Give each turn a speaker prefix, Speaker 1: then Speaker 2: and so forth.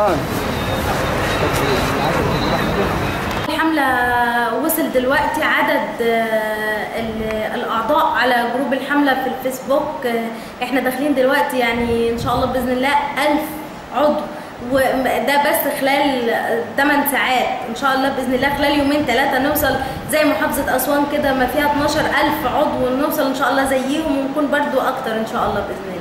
Speaker 1: الرحمن
Speaker 2: الحملة وصل دلوقتي عدد آه، ال- الأعضاء على جروب الحملة في الفيسبوك آه، احنا داخلين دلوقتي يعني إن شاء الله بإذن الله ألف عضو وده بس خلال 8 ساعات ان شاء الله باذن الله خلال يومين ثلاثه نوصل زي محافظه اسوان كده ما فيها 12000 عضو ونوصل ان شاء الله زيهم ونكون برضو اكتر ان شاء الله باذن الله